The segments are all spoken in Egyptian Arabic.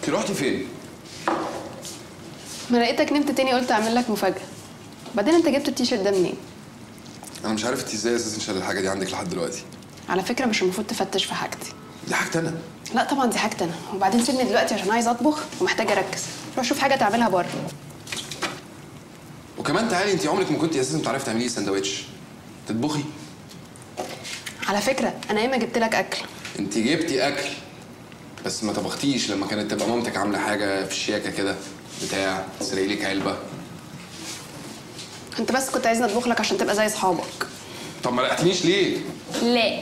انت رحتي فين؟ ما لقيتك نمت تاني قلت اعمل لك مفاجاه بعدين انت جبت التيشيرت ده منين انا مش عارف انت ازاي اساسا شايله الحاجه دي عندك لحد دلوقتي على فكره مش المفروض تفتش في حاجتي دي حاجتي انا لا طبعا دي حاجتي انا وبعدين سيبني دلوقتي عشان عايز اطبخ ومحتاجه اركز روح شوف حاجه تعملها بره وكمان تعالي انت عمرك ما كنتي اساسا بتعرفي تعملي سندوتش تطبخي على فكره انا ياما جبت لك اكل انت جبتي اكل بس ما طبختيش لما كانت تبقى مامتك عامله حاجه في الشياكه كده بتاع تسرق لك علبه انت بس كنت عايزني اطبخ لك عشان تبقى زي اصحابك طب ما لقيتنيش ليه؟ لا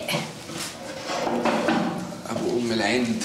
ابو ام العند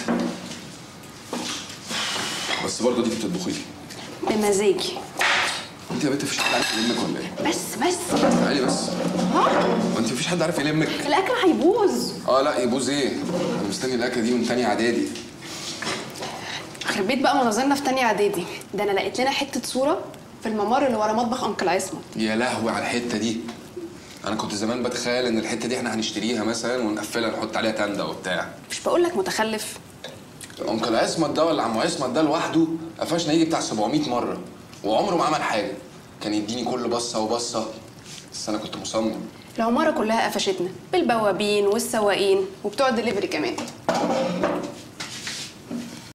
بس برضه دي بتطبخي لي بمزاجي انت يا بنت مفيش حد عارف يلمك ولا ايه؟ بس بس تعالي بس ها هو انت مفيش حد عارف يلمك؟ الاكل هيبوظ اه لا يبوظ ايه؟ انا مستني الاكله دي من تاني اعدادي يخرب بيت بقى مناظرنا في تانية اعدادي ده انا لقيت لنا حته صوره في الممر اللي ورا مطبخ انكل عصمت يا لهوي على الحته دي انا كنت زمان بتخيل ان الحته دي احنا هنشتريها مثلا ونقفلها نحط عليها تندة وبتاع مش بقول لك متخلف انكل عصمت ده ولا عم عصمت ده لوحده قفشنا يجي بتاع 700 مره وعمره ما عمل حاجه كان يديني كل بصه وبصه بس انا كنت مصمم العماره كلها قفشتنا بالبوابين والسواقين وبتوع الدليفري كمان